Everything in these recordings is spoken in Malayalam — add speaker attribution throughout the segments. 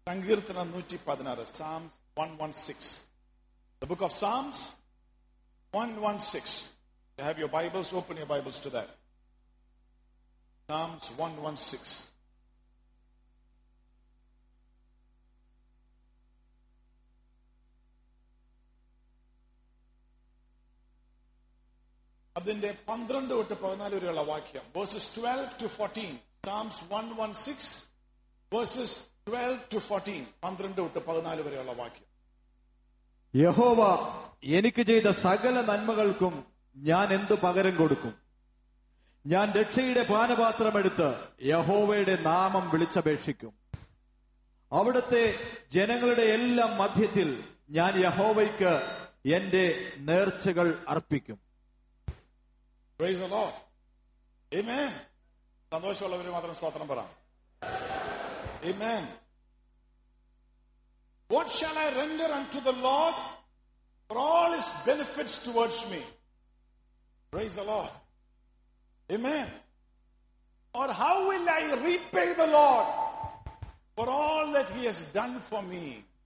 Speaker 1: സങ്കീർത്തനം നൂറ്റി പതിനാറ് Psalms one one six the book of Psalms one one six have your Bibles open your Bibles to that Psalms one one six അതിന്റെ പന്ത്രണ്ട് തൊട്ട് പതിനാല് വരെയുള്ള വാക്യം verses twelve to fourteen Psalms one one six verses twelve to fourteen പന്ത്രണ്ട് തൊട്ട് പതിനാല് വരെയുള്ള വാക്യം
Speaker 2: യഹോവ എനിക്ക് ചെയ്ത സകല നന്മകൾക്കും ഞാൻ എന്തു പകരം കൊടുക്കും ഞാൻ രക്ഷയുടെ പാനപാത്രമെടുത്ത് യഹോവയുടെ നാമം വിളിച്ചപേക്ഷിക്കും അവിടുത്തെ ജനങ്ങളുടെ എല്ലാം മധ്യത്തിൽ ഞാൻ യഹോവയ്ക്ക് എന്റെ നേർച്ചകൾ അർപ്പിക്കും
Speaker 1: Praise the Lord. Amen. സന്തോഷമുള്ളവർ മാത്രം സ്തോത്രം പറ Amen. What shall I render unto the Lord for all his benefits towards me? Praise the Lord. Amen. Or how will I repay the Lord for all that he has done for me?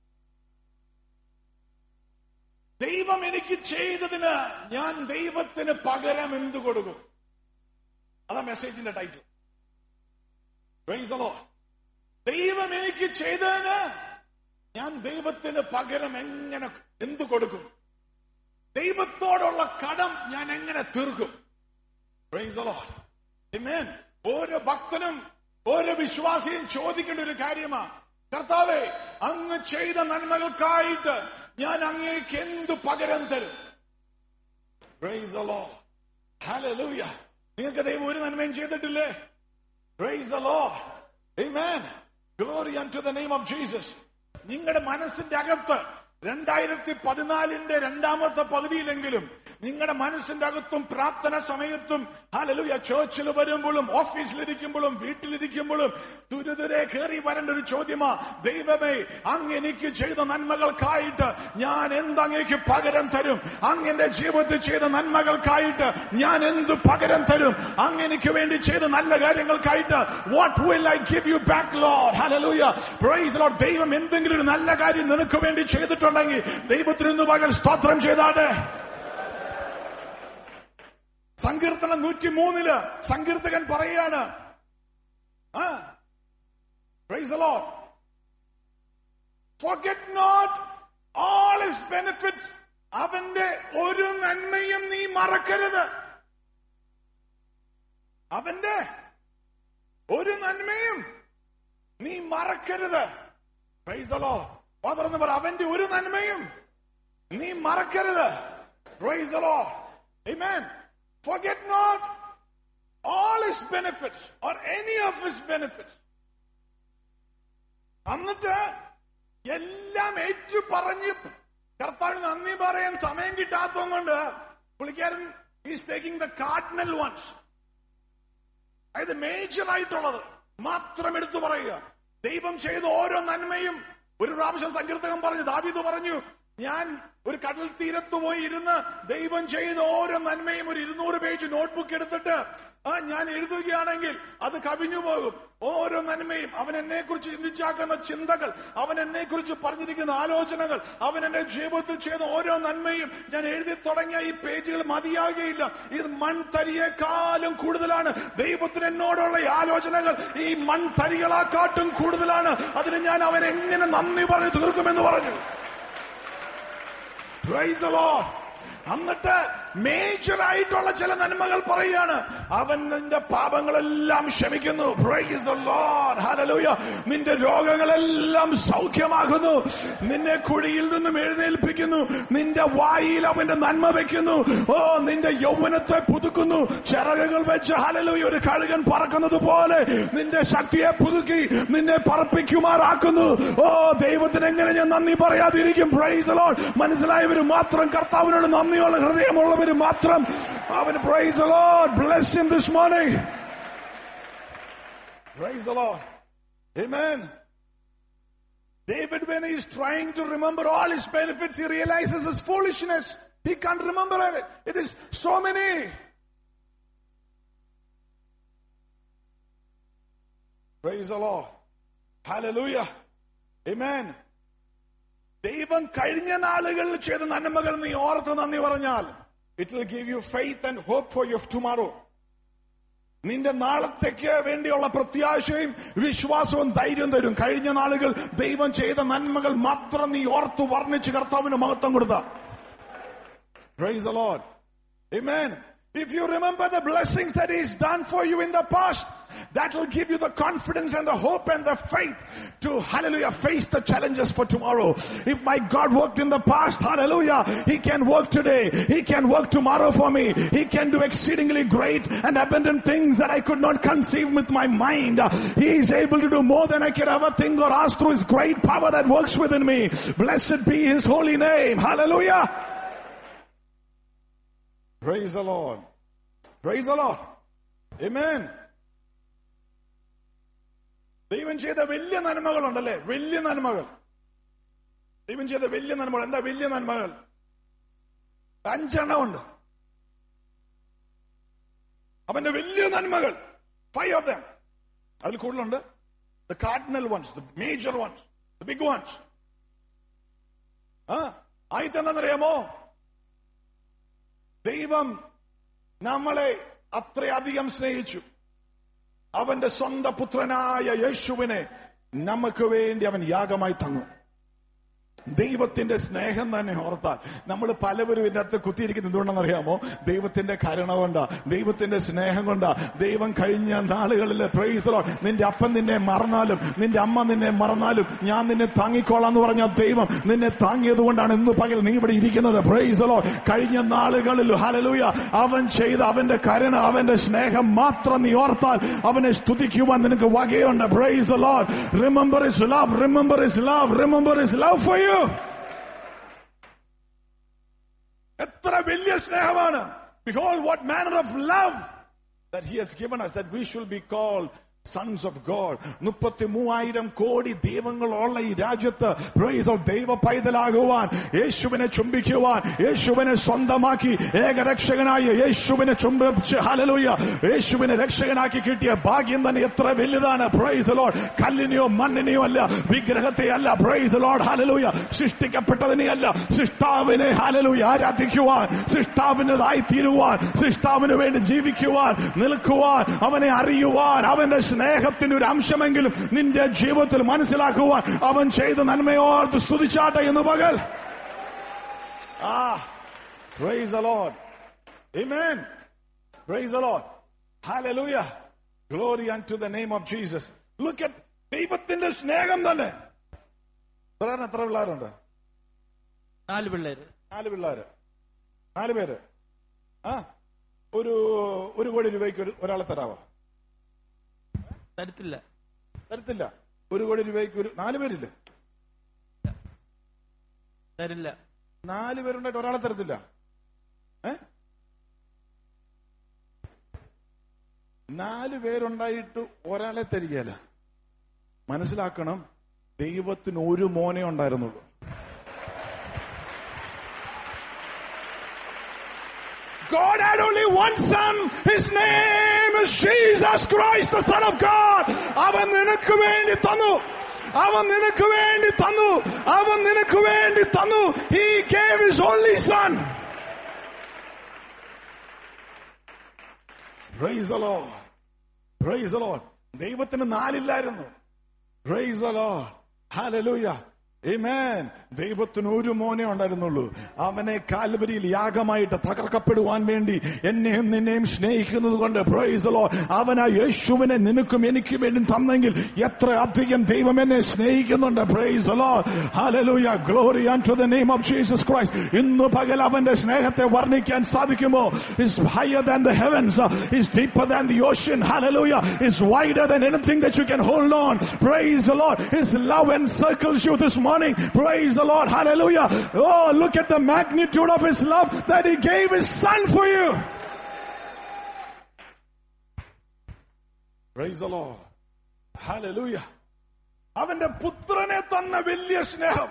Speaker 1: ദൈവം എനിക്ക് ചെയ്തതിന് ഞാൻ ദൈവത്തിന് പകരം എന്ത് കൊടുക്കും അതാ മെസ്സേജിന്റെ ടൈറ്റിൽ Praise the Lord. ദൈവം എനിക്ക് ചെയ്തതിന് ഞാൻ ദൈവത്തിന് പകരം എങ്ങനെ എന്ത് കൊടുക്കും ദൈവത്തോടുള്ള കടം ഞാൻ എങ്ങനെ തീർക്കും Praise the Lord. Amen. ഓരോ ഭക്തനും ഓരോ വിശ്വാസിയും ചോദിക്കേണ്ട ഒരു കാര്യമാണ് കർത്താവെ അങ്ങ് ചെയ്ത നന്മകൾക്കായിട്ട് ഞാൻ അങ്ങേക്ക് എന്ത് പകരം തരും Praise the Lord. Hallelujah. നിങ്ങൾക്ക് ദൈവം ഒരു നന്മയും ചെയ്തിട്ടില്ലേ Praise the Lord. Amen. Glory unto the name of Jesus. നിങ്ങളുടെ മനസ്സിന്റെ അകത്ത് രണ്ടായിരത്തി പതിനാലിന്റെ രണ്ടാമത്തെ പകുതിയിലെങ്കിലും നിങ്ങളുടെ മനസ്സിന്റെ അകത്തും പ്രാർത്ഥന സമയത്തും ഹലലുയ ചേർച്ചിൽ വരുമ്പോഴും ഓഫീസിലിരിക്കുമ്പോഴും വീട്ടിലിരിക്കുമ്പോഴും തുരുതുരെ കയറി വരേണ്ട ഒരു ചോദ്യമാ ദൈവമേ അങ്ങ് എനിക്ക് ചെയ്ത നന്മകൾക്കായിട്ട് ഞാൻ എന്തങ്ങേക്ക് പകരം തരും അങ്ങ് എന്റെ ജീവിതത്തിൽ ചെയ്ത നന്മകൾക്കായിട്ട് ഞാൻ എന്ത് പകരം തരും അങ്ങ് എനിക്ക് വേണ്ടി ചെയ്ത നല്ല കാര്യങ്ങൾക്കായിട്ട് what will I give you back Lord hallelujah praise Lord ദൈവം എന്തെങ്കിലും ഒരു നല്ല കാര്യം നിനക്ക് വേണ്ടി ചെയ്തിട്ടുണ്ടെങ്കിൽ ദൈവത്തിന് ഇന്ന് പകൽ സ്തോത്രം ചെയ്താട്ടെ സങ്കീർത്തനം നൂറ്റി മൂന്നില് സങ്കീർത്തകൻ പറയാണ് ആ praise the Lord. Forget not all his benefits. അവന്റെ ഒരു നന്മയും നീ മറക്കരുത് അവന്റെ ഒരു നന്മയും നീ മറക്കരുത് പ്രൈസ് the Lord. പകർന്ന് പറ അവന്റെ ഒരു നന്മയും നീ മറക്കരുത് praise the Lord. Amen. Forget not all his benefits or any of his benefits. എന്നിട്ട് എല്ലാം ഏറ്റു പറഞ്ഞ് കർത്താവിന് നന്ദി പറയാൻ സമയം കിട്ടാത്തത് കൊണ്ട് പുള്ളിക്കാരൻ is taking the cardinal ones അതായത് മേജർ ആയിട്ടുള്ളത് മാത്രം എടുത്തു പറയുക ദൈവം ചെയ്ത ഓരോ നന്മയും ഒരു പ്രാവശ്യം സങ്കീർത്തകം പറഞ്ഞു ദാവീദ് പറഞ്ഞു ഞാൻ ഒരു കടൽ തീരത്ത് പോയി ഇരുന്ന് ദൈവം ചെയ്ത ഓരോ നന്മയും ഒരു ഇരുന്നൂറ് പേജ് നോട്ട്ബുക്ക് എടുത്തിട്ട് ആ ഞാൻ എഴുതുകയാണെങ്കിൽ അത് കവിഞ്ഞു പോകും ഓരോ നന്മയും അവൻ എന്നെ കുറിച്ച് ചിന്തിച്ചാക്കുന്ന ചിന്തകൾ അവൻ എന്നെ കുറിച്ച് പറഞ്ഞിരിക്കുന്ന ആലോചനകൾ അവൻ എന്റെ ജീവിതത്തിൽ ചെയ്ത ഓരോ നന്മയും ഞാൻ എഴുതി തുടങ്ങിയ ഈ പേജുകൾ മതിയാകുകയില്ല ഇത് മൺതരിയേക്കാളും കൂടുതലാണ് ദൈവത്തിന് എന്നോടുള്ള ഈ ആലോചനകൾ ഈ മൺതരികളാക്കാട്ടും കൂടുതലാണ് അതിന് ഞാൻ അവൻ എങ്ങനെ നന്ദി പറഞ്ഞ് തീർക്കുമെന്ന് പറഞ്ഞു Praise the Lord. എന്നിട്ട് മേജർ ആയിട്ടുള്ള ചില നന്മകൾ പറയുകയാണ് അവൻ നിന്റെ പാപങ്ങളെല്ലാം ക്ഷമിക്കുന്നു Praise the Lord. Hallelujah. നിന്റെ രോഗങ്ങളെല്ലാം സൗഖ്യമാകുന്നു നിന്നെ കുഴിയിൽ നിന്നും എഴുന്നേൽപ്പിക്കുന്നു നിന്റെ വായിൽ അവന്റെ നന്മ വെക്കുന്നു ഓ നിന്റെ യൗവനത്തെ പുതുക്കുന്നു ചിറകുകൾ വെച്ച് ഹലലൂയ ഒരു കഴുകൻ പറക്കുന്നത് പോലെ നിന്റെ ശക്തിയെ പുതുക്കി നിന്നെ പറപ്പിക്കുമാറാക്കുന്നു ഓ ദൈവത്തിന് എങ്ങനെ ഞാൻ നന്ദി പറയാതിരിക്കും പ്രൈസ് ലോഡ് മനസ്സിലായവര് മാത്രം കർത്താവിനോട് നന്ദിയുള്ള ഹൃദയമുള്ളവര് മാത്രം അവന് praise Lord bless him this morning praise Lord Amen. David, when he's trying to remember all his benefits, he realizes his foolishness. He can't remember it. It is so many. Praise the Lord. Hallelujah. Amen. ദൈവം കഴിഞ്ഞ നാളുകളിൽ ചെയ്ത നന്മകൾ നീ ഓർത്ത് നന്ദി പറഞ്ഞാൽ it will give you faith and hope for your tomorrow നിന്റെ നാളത്തേക്ക് വേണ്ടിയുള്ള പ്രത്യാശയും വിശ്വാസവും ധൈര്യം തരും കഴിഞ്ഞ നാളുകൾ ദൈവം ചെയ്ത നന്മകൾ മാത്രം നീ ഓർത്തു വർണ്ണിച്ച് കർത്താവിന് മഹത്വം കൊടുത്ത Praise the Lord. Amen. If you remember the blessings that He's done for you in the past, that will give you the confidence and the hope and the faith to, hallelujah, face the challenges for tomorrow. If my God worked in the past, hallelujah, He can work today. He can work tomorrow for me. He can do exceedingly great and abundant things that I could not conceive with my mind. He is able to do more than I could ever think or ask through His great power that works within me. Blessed be His holy name. Hallelujah. Praise the Lord. Praise the Lord. Amen. ദൈവം ചെയ്ത വലിയ നന്മകളുണ്ടല്ലേ വലിയ നന്മകൾ ദൈവം ചെയ്ത വലിയ നന്മകൾ എന്താ വലിയ നന്മകൾ അഞ്ചെണ്ണമുണ്ട് അവന്റെ വലിയ നന്മകൾ ഫൈവ് ഓഫ് ദം അതിൽ കൂടുതലുണ്ട് the cardinal ones the major ones the big ones ആ ആദ്യത്തെ എന്താണെന്നറിയാമോ ദൈവം നമ്മളെ അത്രയധികം സ്നേഹിച്ചു അവന്റെ സ്വന്തം പുത്രനായ യേശുവിനെ നമുക്ക് വേണ്ടി അവൻ യാഗമായി തന്നു ദൈവത്തിന്റെ സ്നേഹം തന്നെ ഓർത്താൽ നമ്മൾ പലവരും ഇതിനകത്ത് കുത്തിയിരിക്കുന്നത് എന്തുകൊണ്ടെന്നറിയാമോ ദൈവത്തിന്റെ കരുണ കൊണ്ടാ ദൈവത്തിന്റെ സ്നേഹം കൊണ്ടാ ദൈവം കഴിഞ്ഞ നാളുകളിൽ പ്രൈസറോ നിന്റെ അപ്പൻ നിന്നെ മറന്നാലും നിന്റെ അമ്മ നിന്നെ മറന്നാലും ഞാൻ നിന്നെ താങ്ങിക്കോളാം എന്ന് പറഞ്ഞ ദൈവം നിന്നെ താങ്ങിയത് കൊണ്ടാണ് ഇന്ന് പകൽ നീ ഇവിടെ ഇരിക്കുന്നത് പ്രൈസറോ കഴിഞ്ഞ നാളുകളിൽ ഹലലൂയ അവൻ ചെയ്ത അവന്റെ കരുണ അവന്റെ സ്നേഹം മാത്രം നീ ഓർത്താൽ അവനെ സ്തുതിക്കുവാൻ നിനക്ക് വകയുണ്ട് praise Lord remember is love remember is love remember is love for you എത്ര വലിയ സ്നേഹമാണ് Behold what manner of love that he has given us that we should be called sons of God. മുപ്പത്തി മൂവായിരം കോടി ദൈവങ്ങളുള്ള ഈ രാജ്യത്ത് praise of ദൈവ പൈതലാകുവാൻ യേശുവിനെ ചുംബിക്കുവാൻ യേശുവിനെ സ്വന്തമാക്കി ഏകരക്ഷകനായ യേശുവിനെ ചുംബിച്ച് ഹലലൂയ യേശുവിനെ രക്ഷകനാക്കി കിട്ടിയ ഭാഗ്യം തന്നെ എത്ര വലുതാണ് പ്രൈസ് ലോഡ് കല്ലിനെയോ മണ്ണിനെയോ അല്ല വിഗ്രഹത്തെ അല്ല പ്രൈസ് ലോഡ് ഹലലൂയ സൃഷ്ടിക്കപ്പെട്ടതിനെ അല്ല സൃഷ്ടാവിനെ ഹലലൂയ ആരാധിക്കുവാൻ സൃഷ്ടാവിൻ്റെതായി തീരുവാൻ സൃഷ്ടാവിന് വേണ്ടി ജീവിക്കുവാൻ നിൽക്കുവാൻ അവനെ അറിയുവാൻ അവന്റെ സ്നേഹത്തിന്റെ ഒരു അംശമെങ്കിലും നിന്റെ ജീവിതത്തിൽ മനസ്സിലാക്കുവാൻ അവൻ ചെയ്ത നന്മയോർത്ത് സ്തുതിച്ചാട്ടെ എന്ന് പകൽ ആ praise the Lord Amen praise the Lord hallelujah glory unto the name of Jesus look at ദൈവത്തിന്റെ സ്നേഹം തന്നെ എത്ര എത്ര പിള്ളേരുണ്ട്
Speaker 3: നാല് പിള്ളേര്
Speaker 1: നാല് പിള്ളേര് നാല് പേര് ആ ഒരു ഒരു കോടി രൂപയ്ക്ക് ഒരു ഒരാളെ തരാവോ
Speaker 3: തരത്തില്ല
Speaker 1: തരത്തില്ല ഒരു കോടി രൂപയ്ക്ക് ഒരു നാല് പേരില്ലേ
Speaker 3: തരില്ല
Speaker 1: നാല് പേരുണ്ടായിട്ട് ഒരാളെ തരത്തില്ല ഏ നാല് പേരുണ്ടായിട്ട് ഒരാളെ തരികയല്ല മനസ്സിലാക്കണം ദൈവത്തിന് ഒരു മോനെ ഉണ്ടായിരുന്നുള്ളൂ God had only one son. His name is Jesus Christ, the Son of God. അവൻ നിനക്ക് വേണ്ടി തന്നു അവൻ നിനക്ക് വേണ്ടി തന്നു അവൻ നിനക്ക് വേണ്ടി തന്നു He gave his only son. Praise the Lord. Praise the Lord. ദൈവത്തിന് നാലില്ലായിരുന്നു Praise the Lord. Hallelujah. Amen. ദൈവത്തിന് ഒരു മോനെ ഉണ്ടായിരുന്നുള്ളൂ അവനെ കാൽവരിയിൽ യാഗമായിട്ട് തകർക്കപ്പെടുവാൻ വേണ്ടി എന്നെയും നിന്നെയും സ്നേഹിക്കുന്നത് കൊണ്ട് പ്രൈസ് ലോ അവൻ ആ യേശുവിനെ നിനക്കും എനിക്കും വേണ്ടി തന്നെങ്കിൽ എത്ര അധികം ദൈവം എന്നെ സ്നേഹിക്കുന്നുണ്ട് praise Lord hallelujah glory to the name of Jesus Christ ഇന്ന് പകൽ അവന്റെ സ്നേഹത്തെ വർണ്ണിക്കാൻ സാധിക്കുമോ is higher than the heavens is deeper than the ocean hallelujah is wider than anything that you can hold on praise the Lord his love encircles you this morning praise the lord hallelujah oh look at the magnitude of his love that he gave his son for you praise the lord hallelujah അവന്റെ പുത്രനെ തന്ന വലിയ സ്നേഹം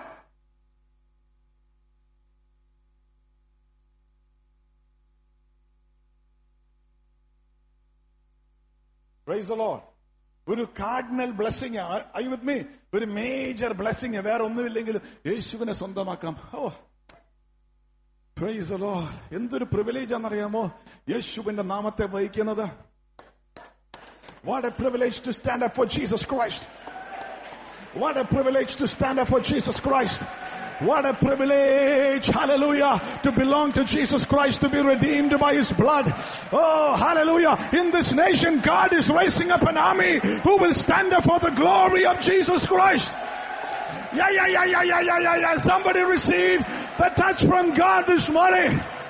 Speaker 1: Praise the Lord. ഒരു cardinal blessing I with me ഒരു മേജർ ബ്ലെസ്സിങ് വേറെ ഒന്നുമില്ലെങ്കിലും യേശുവിനെ സ്വന്തമാക്കാം ഓ പ്രൈസ് the Lord. എന്തൊരു പ്രിവിലേജ് ആണെന്നറിയാമോ യേശുവിന്റെ നാമത്തെ വഹിക്കുന്നത് what a privilege to stand up for Jesus Christ What a privilege to stand up for Jesus Christ. What a privilege, hallelujah, to belong to Jesus Christ, to be redeemed by His blood. Oh, hallelujah. In this nation, God is raising up an army who will stand up for the glory of Jesus Christ. Yeah, yeah, yeah, yeah, yeah, yeah, yeah, yeah. Somebody receive the touch from God this morning.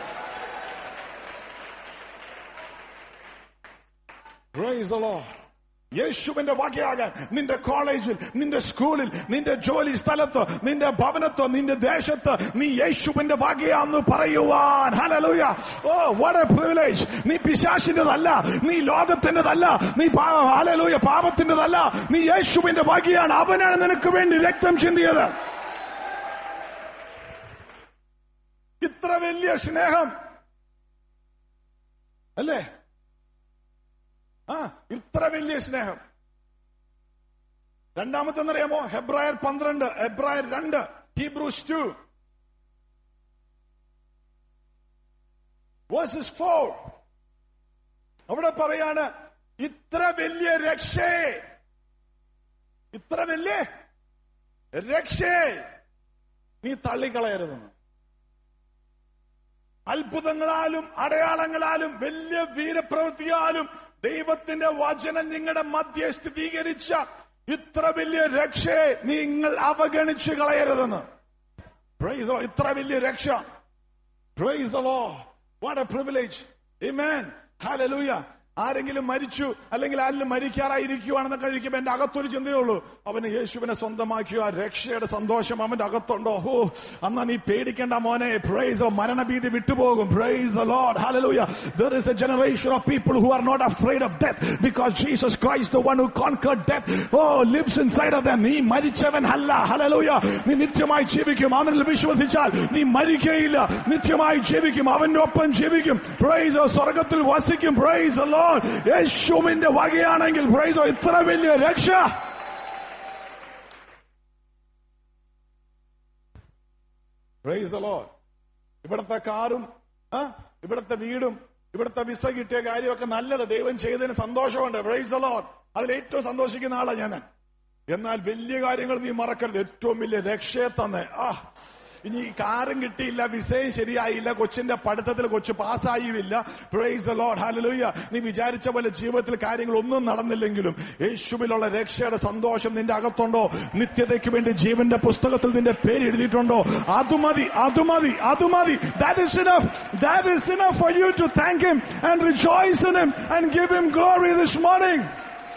Speaker 1: Praise the Lord. യേശുവിന്റെ വകയാകാൻ നിന്റെ കോളേജിൽ നിന്റെ സ്കൂളിൽ നിന്റെ ജോലി സ്ഥലത്ത് നിന്റെ ഭവനത്ത് നിന്റെ ദേശത്ത് നീ യേശുവിന്റെ വകയാന്ന് പറയുവാൻ ഹലലൂയ ഓ what a privilege നീ പിശാശിന്റെതല്ല നീ ലോകത്തിന്റെതല്ല നീ ഹലലൂയ പാപത്തിന്റെതല്ല നീ യേശുവിന്റെ വകയാണ് അവനാണ് നിനക്ക് വേണ്ടി രക്തം ചിന്തിയത് ഇത്ര വലിയ സ്നേഹം അല്ലേ ആ ഇത്ര വലിയ സ്നേഹം രണ്ടാമത്തെന്നറിയാമോ ഹെബ്രായർ പന്ത്രണ്ട് ഹെബ്രായർ രണ്ട് ഹീബ്രൂസ് ടു വേഴ്സസ് ഫോർ അവിടെ പറയാണ് ഇത്ര വലിയ രക്ഷയെ ഇത്ര വലിയ രക്ഷയെ നീ തള്ളിക്കളയരുതെന്ന് അത്ഭുതങ്ങളാലും അടയാളങ്ങളാലും വലിയ വീരപ്രവൃത്തിയാലും ദൈവത്തിന്റെ വചനം നിങ്ങളുടെ മധ്യ സ്ഥിരീകരിച്ച ഇത്ര വലിയ രക്ഷയെ നിങ്ങൾ അവഗണിച്ചു കളയരുതെന്ന് Praise the Lord. ഇത്ര വലിയ രക്ഷ Praise the Lord. What a privilege. Amen. Hallelujah. ആരെങ്കിലും മരിച്ചു അല്ലെങ്കിൽ ആരെങ്കിലും മരിക്കാറായിരിക്കുവാണെന്നൊക്കെ ഇരിക്കുമ്പോ എന്റെ അകത്തൊരു ചിന്തയുള്ളൂ അവന് യേശുവിനെ സ്വന്തമാക്കിയ ആ രക്ഷയുടെ സന്തോഷം അവന്റെ അകത്തുണ്ടോ ഓ അന്നാ നീ പേടിക്കേണ്ട മോനെ പ്രൈസ് മരണഭീതി വിട്ടുപോകും praise Lord hallelujah there is a generation of people who are not afraid of death because Jesus Christ the one who conquered death oh lives inside of them നീ മരിച്ചവൻ അല്ല hallelujah നീ നിത്യമായി ജീവിക്കും അവനിൽ വിശ്വസിച്ചാൽ നീ മരിക്കയില്ല നിത്യമായി ജീവിക്കും അവന്റെ ഒപ്പം ജീവിക്കും പ്രൈസ് സ്വർഗത്തിൽ വസിക്കും പ്രൈസ് ലോഡ് യേശുവിന്റെ വകയാണെങ്കിൽ പ്രൈസ് ഇത്ര വലിയ രക്ഷ പ്രൈസ് the Lord. ഇവിടുത്തെ കാറും ആ, ഇവിടുത്തെ വീടും ഇവിടുത്തെ വിസ കിട്ടിയ കാര്യമൊക്കെ നല്ലത് ദൈവം ചെയ്തതിന് സന്തോഷമുണ്ട് പ്രൈസ് the Lord. അതിൽ ഏറ്റവും സന്തോഷിക്കുന്ന ആളാ ഞാൻ എന്നാൽ വലിയ കാര്യങ്ങൾ നീ മറക്കരുത് ഏറ്റവും വലിയ രക്ഷയെ തന്നെ ആ ഇനി ഈ കാറും കിട്ടിയില്ല വിസയും ശരിയായില്ല കൊച്ചിന്റെ പഠിത്തത്തിൽ കൊച്ചു പാസ്സായില്ല പ്രൈസ് ലോഡ് ഹാലലൂയ നീ വിചാരിച്ച പോലെ ജീവിതത്തിൽ കാര്യങ്ങൾ ഒന്നും നടന്നില്ലെങ്കിലും യേശുവിലുള്ള രക്ഷയുടെ സന്തോഷം നിന്റെ അകത്തുണ്ടോ നിത്യതയ്ക്ക് വേണ്ടി ജീവന്റെ പുസ്തകത്തിൽ നിന്റെ പേര് എഴുതിയിട്ടുണ്ടോ അതുമതി അതുമതി അതുമതി that is enough that is enough for you to thank him and rejoice in him and give him glory this morning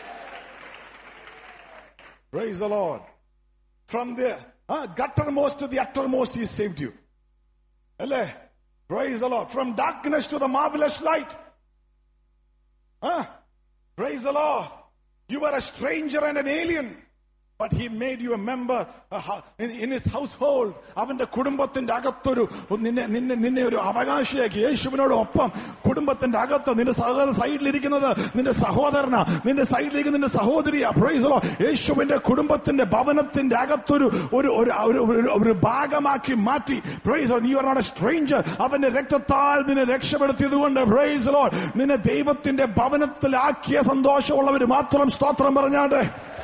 Speaker 1: Praise the Lord. From the uh, guttermost to the uttermost, He saved you. Alle? Praise the Lord. From darkness to the marvelous light. Huh? Praise the Lord. You were a stranger and an alien. But he made you a member uh, ho- in, in his household. അവന്റെ കുടുംബത്തിന്റെ അകത്തൊരു നിന്നെ നിന്നെ നിന്നെ ഒരു അവകാശിയാക്കി യേശുവിനോട് ഒപ്പം കുടുംബത്തിന്റെ അകത്ത് നിന്റെ സഹോദര സൈഡിലിരിക്കുന്നത് നിന്റെ സഹോദരന നിന്റെ സൈഡിലിരിക്കുന്ന നിന്റെ സഹോദരിയാ പ്രൈസലോ യേശുവിന്റെ കുടുംബത്തിന്റെ ഭവനത്തിന്റെ അകത്തൊരു ഒരു ഒരു ഒരു- ഒരു- ഒരു ഭാഗമാക്കി മാറ്റി പ്രൈസ് നീ ആർ നോട്ട് എ സ്ട്രേഞ്ചർ അവന്റെ രക്തത്താൽ നിന്നെ രക്ഷപ്പെടുത്തിയത് കൊണ്ട് പ്രൈസ് നിന്നെ ദൈവത്തിന്റെ ഭവനത്തിലാക്കിയ സന്തോഷമുള്ളവർ മാത്രം സ്തോത്രം പറഞ്ഞാട്ടെ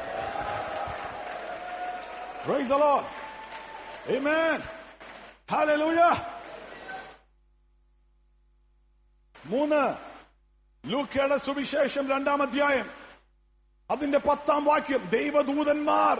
Speaker 1: Praise the Lord. Amen. Hallelujah. മൂന്ന് ലൂക്കയുടെ സുവിശേഷം രണ്ടാം അധ്യായം അതിന്റെ പത്താം വാക്യം ദൈവദൂതന്മാർ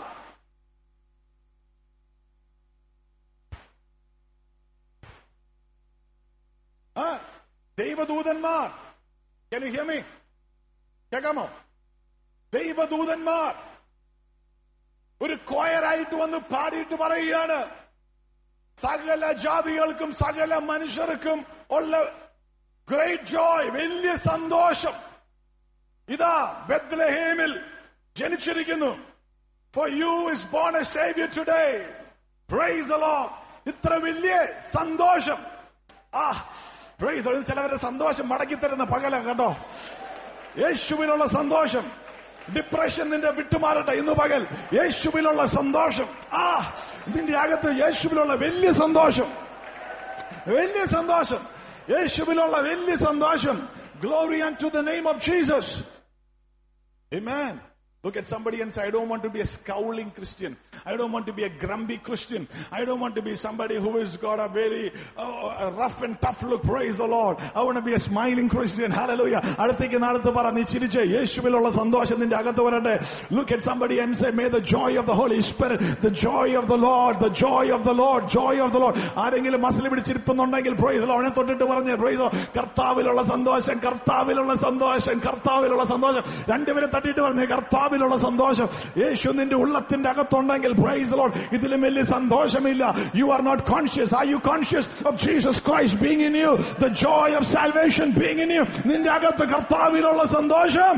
Speaker 1: ആ ദൈവദൂതന്മാർ Can you hear me? കേൾക്കാമോ ദൈവദൂതന്മാർ ഒരു കൊയറായിട്ട് വന്ന് പാടിയിട്ട് പറയുകയാണ് സകല ജാതികൾക്കും സകല മനുഷ്യർക്കും ഉള്ള ഗ്രേറ്റ് ജോയ് വലിയ സന്തോഷം ഇതാ ബെത്ലഹേമിൽ ജനിച്ചിരിക്കുന്നു for you is born a saviour today praise the Lord. ഇത്ര വലിയ സന്തോഷം ആ പ്രൈസ് ചിലവരുടെ സന്തോഷം മടക്കി തരുന്ന പകല കേട്ടോ യേശുവിനുള്ള സന്തോഷം ഡിപ്രഷൻ നിന്റെ വിട്ടുമാറട്ടെ ഇന്ന് പകൽ യേശുവിലുള്ള സന്തോഷം ആ നിന്റെ അകത്ത് യേശുവിലുള്ള വലിയ സന്തോഷം വലിയ സന്തോഷം യേശുവിലുള്ള വലിയ സന്തോഷം glory to the name of Jesus Amen. Look at somebody and say, I don't want to be a scowling Christian. I don't want to be a grumpy Christian. I don't want to be somebody who has got a very uh, a rough and tough look. Praise the Lord. I want to be a smiling Christian. Hallelujah. അടുത്തേക്ക് നാളത്ത് പറ നീ ചിരിച്ച് യേശുവിലുള്ള സന്തോഷം നിന്റെ അകത്ത് വരട്ടെ Look at somebody and say, May the joy of the Holy Spirit, the joy of the Lord, the joy of the Lord, joy of the Lord. ആരെങ്കിലും മസിൽ പിടിച്ചിരിപ്പുന്നുണ്ടെങ്കിൽ പ്രൈസ് അവനെ തൊട്ടിട്ട് പറഞ്ഞ് പ്രൈസ് കർത്താവിലുള്ള സന്തോഷം കർത്താവിലുള്ള സന്തോഷം കർത്താവിലുള്ള സന്തോഷം രണ്ടുപേരെ തട്ടിയിട്ട് പറഞ്ഞ് കർത്താവിലുള്ള സന്തോഷം യേശു നിന്റെ ഉള്ളത്തിന്റെ അകത്തുണ്ടെങ്കിൽ പ്രൈസ് ലോഡ് ഇതിലും വലിയ സന്തോഷമില്ല you are not conscious are you conscious of Jesus Christ being in you the joy of salvation being in you നിന്റെ അകത്ത് കർത്താവിലുള്ള സന്തോഷം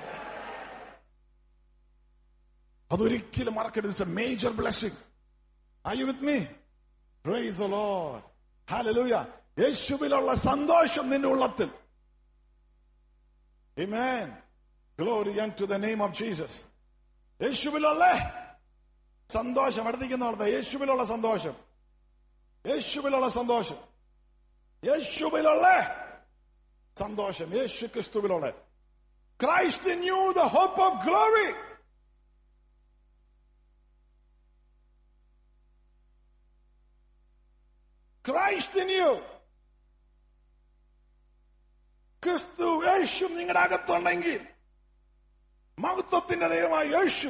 Speaker 1: അതൊരിക്കലും മറക്കരുത് it's a major blessing are you with me praise the Lord hallelujah യേശുവിലുള്ള സന്തോഷം നിന്റെ ഉള്ളത്തിൽ Amen. Glory unto the name of Jesus. യേശുവിലുള്ള സന്തോഷം അടുത്തേക്കുന്ന യേശുവിലുള്ള സന്തോഷം യേശുവിലുള്ള സന്തോഷം യേശുവിലുള്ള സന്തോഷം യേശു ക്രിസ്തുവിലുള്ള Christ in you the hope of glory Christ in you ക്രിസ്തു യേശു നിങ്ങളുടെ അകത്തുണ്ടെങ്കിൽ മഹത്വത്തിന്റെ ദൈവമായ യേശു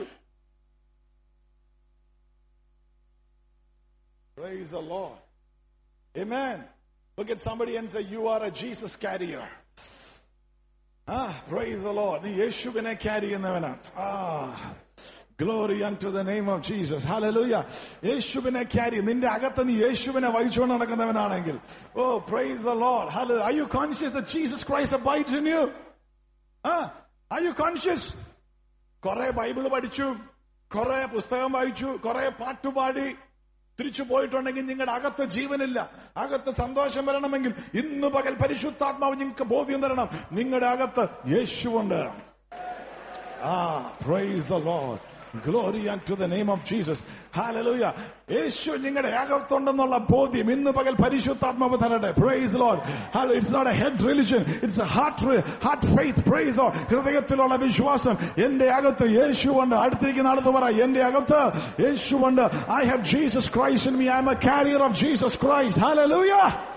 Speaker 1: Praise the Lord. Amen. Look at somebody and say, You are a Jesus carrier. Ah, praise the Lord. നീ യേശുവിനെ ക്യാരി ചെയ്യുന്നവനാ ആ glory to the name of Jesus hallelujah യേശുവിനെ ക്യാരി നിന്റെ അകത്ത് നീ യേശുവിനെ വഹിച്ചുകൊണ്ട് നടക്കുന്നവനാണെങ്കിൽ ഓ praise the Lord hello are you conscious the Jesus Christ abides in you are you conscious കുറെ ബൈബിൾ പഠിച്ചു കുറെ പുസ്തകം വായിച്ചു കുറെ പാട്ടുപാടി തിരിച്ചു പോയിട്ടുണ്ടെങ്കിൽ നിങ്ങളുടെ അകത്ത് ജീവനില്ല അകത്ത് സന്തോഷം വരണമെങ്കിൽ ഇന്ന് പകൽ പരിശുദ്ധാത്മാവ് നിങ്ങൾക്ക് ബോധ്യം തരണം നിങ്ങളുടെ അകത്ത് യേശുവുണ്ട് ആ praise the Lord glory to the name of Jesus hallelujah യേശു നിങ്ങളുടെ അകത്തുണ്ടെന്നുള്ള ബോധ്യം ഇന്ന് പകൽ പരിശുദ്ധാത്മാവ് തരട്ടെ praise Lord hello it's not a head religion it's a heart heart faith praise ഹൃദയത്തിലുള്ള വിശ്വാസം എന്റെ അകത്ത് യേശുവുണ്ട് അടുത്തേക്ക് അടുത്ത് പറ എന്റെ അകത്ത് യേശുവുണ്ട് I have Jesus Christ in me I'm a carrier of Jesus Christ hallelujah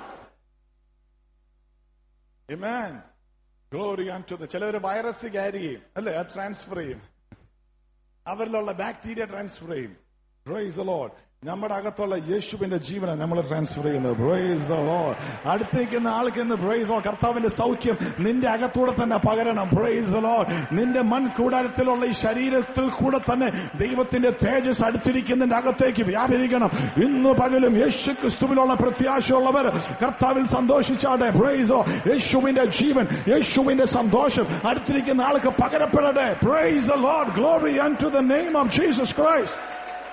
Speaker 1: Amen. Glory to the ചിലവർ വൈറസ് ക്യാരി ചെയ്യും അല്ലേ അത് ട്രാൻസ്ഫർ ചെയ്യും അവരിലുള്ള ബാക്ടീരിയ ട്രാൻസ്ഫർ ചെയ്യും പ്രൈസ് ലോഡ് നമ്മുടെ അകത്തുള്ള യേശുവിന്റെ ജീവനെ നമ്മൾ ട്രാൻസ്ഫർ ചെയ്യുന്നത് പ്രൈസ് ലോഡ് അടുത്തേക്കുന്ന ആൾക്ക് ഇന്ന് പ്രൈസ് കർത്താവിന്റെ സൗഖ്യം നിന്റെ അകത്തൂടെ തന്നെ പകരണം പ്രൈസ് ലോഡ് നിന്റെ മൺ കൂടാരത്തിലുള്ള ഈ ശരീരത്തിൽ കൂടെ തന്നെ ദൈവത്തിന്റെ തേജസ് അടുത്തിരിക്കുന്നതിന്റെ അകത്തേക്ക് വ്യാപരിക്കണം ഇന്ന് പകലും യേശു ക്രിസ്തുവിലുള്ള പ്രത്യാശയുള്ളവർ കർത്താവിൽ സന്തോഷിച്ചാട്ടെ പ്രൈസോ യേശുവിന്റെ ജീവൻ യേശുവിന്റെ സന്തോഷം അടുത്തിരിക്കുന്ന ആൾക്ക് പകരപ്പെടട്ടെ praise Lord glory to the name of Jesus Christ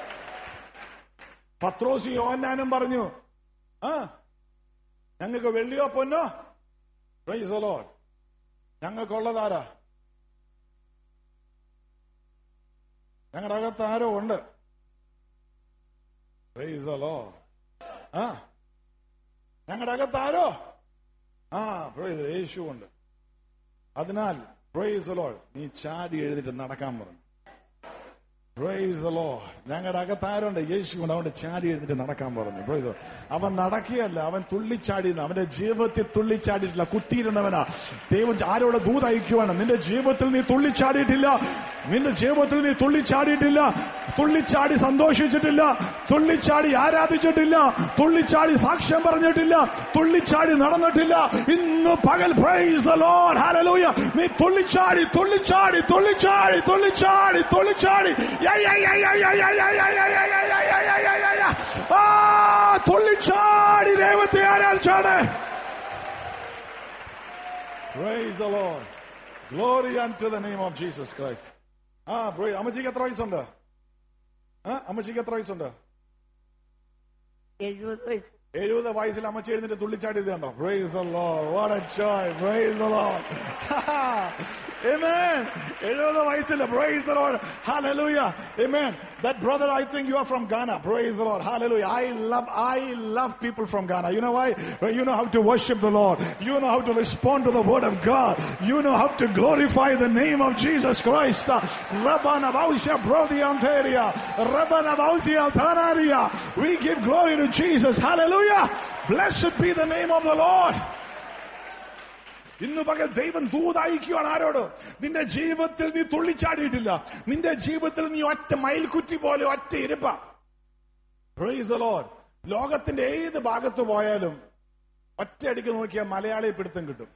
Speaker 1: പത്രോസി യോഹന്നാനും പറഞ്ഞു ആ ഞങ്ങൾക്ക് വെള്ളിയോ പൊന്നോ പ്രൈസ് ലോഡ് ഞങ്ങൾക്കുള്ളതാരാ ഞങ്ങളുടെ അകത്ത് ആരോ ഉണ്ട് പ്രൈസ് ലോഡ് ആ ഞങ്ങളുടെ അകത്ത് ആരോ ആ പ്രൈസ് യേശു ഉണ്ട് അതിനാൽ പ്രൈസ് ലോഡ് നീ ചാടി എഴുതിട്ട് നടക്കാൻ പറഞ്ഞു പ്രൈസ് the Lord. ഞങ്ങളുടെ അകത്ത് ആരുണ്ട് യേശു കൊണ്ട് അവന്റെ ചാടി എഴുന്നിട്ട് നടക്കാൻ പറഞ്ഞു Praise the Lord. അവൻ നടക്കുകയല്ല അവൻ തുള്ളിച്ചാടി അവന്റെ ജീവിതത്തിൽ തുള്ളിച്ചാടിയിട്ടില്ല കുത്തിയിരുന്നവനാ ദൈവം ആരോടെ ദൂത് അയക്കുവാണ് നിന്റെ ജീവിതത്തിൽ നീ തുള്ളിച്ചാടിയിട്ടില്ല നിന്റെ ജീവിതത്തിൽ നീ തുള്ളിച്ചാടിയിട്ടില്ല തുള്ളിച്ചാടി സന്തോഷിച്ചിട്ടില്ല തുള്ളിച്ചാടി ആരാധിച്ചിട്ടില്ല തുള്ളിച്ചാടി സാക്ഷ്യം പറഞ്ഞിട്ടില്ല തുള്ളിച്ചാടി നടന്നിട്ടില്ല ഇന്ന് പകൽ പ്രൈസ് ലോഡ് ഹല്ലേലൂയ നീ തുള്ളിച്ചാടി തുള്ളിച്ചാടി തുള്ളിച്ചാടി തുള്ളിച്ചാടി തുള്ളിച്ചാടി യാ, യാ, യാ, യാ, യാ, യാ, യാ, യാ, യാ, യാ, യാ, യാ, യാ, യാ, യാ, യാ, യാ. ആ തുള്ളിച്ചാടി ദൈവത്തെ ആരാധിച്ചാണ് Praise the Lord. Glory unto the name of Jesus Christ. ആ ബ്രോ അമ്മച്ചിക്ക് എത്ര വയസ്സുണ്ട് ആ അമ്മച്ചിക്ക് എത്ര വയസ്സുണ്ട്
Speaker 4: എഴുപത് വയസ്സ്
Speaker 1: എഴുപത് വയസ്സിൽ അമ്മച്ചി എഴുന്നിട്ട് തുള്ളിച്ചാടി ഇത് കണ്ടോ praise the Lord. What a joy. Praise the Lord. Amen. എഴുപത് വയസ്സിൽ praise the Lord. Hallelujah. Amen. That brother, I think you are from Ghana. Praise the Lord. Hallelujah. I love, I love people from Ghana. You know why? You know how to worship the Lord. You know how to respond to the word of God. You know how to glorify the name of Jesus Christ. Rabbana Bausha Brodianteria. Rabbana Bausia Thanaria. We give glory to Jesus. Hallelujah. Blessed be the name of the Lord. ഇന്ന് പകൽ ദൈവം ദൂതയക്കുകയാണ് ആരോട് നിന്റെ ജീവിതത്തിൽ നീ തുള്ളിച്ചാടിയിട്ടില്ല നിന്റെ ജീവിതത്തിൽ നീ ഒറ്റ മയിൽക്കുറ്റി പോലെ ഒറ്റ ഇരിപ്പ Praise the Lord. ലോകത്തിന്റെ ഏത് ഭാഗത്ത് പോയാലും ഒറ്റയടിക്ക് നോക്കിയാൽ മലയാളി പിടുത്തം കിട്ടും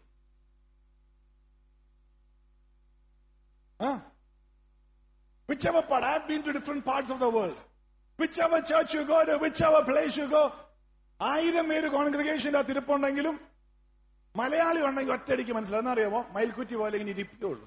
Speaker 1: Whichever part, I've been to different parts of the world. Whichever church you go to, whichever place you go, ആയിരം പേര് കോൺഗ്രിഗേഷന്റെ ആ തിരുപ്പുണ്ടെങ്കിലും മലയാളി ഉണ്ടെങ്കിൽ ഒറ്റയടിക്ക് മനസ്സിലാവും എന്നറിയാമോ മയിൽക്കുറ്റി പോലെ ഇങ്ങനെ ഇരിക്കുകയുള്ളൂ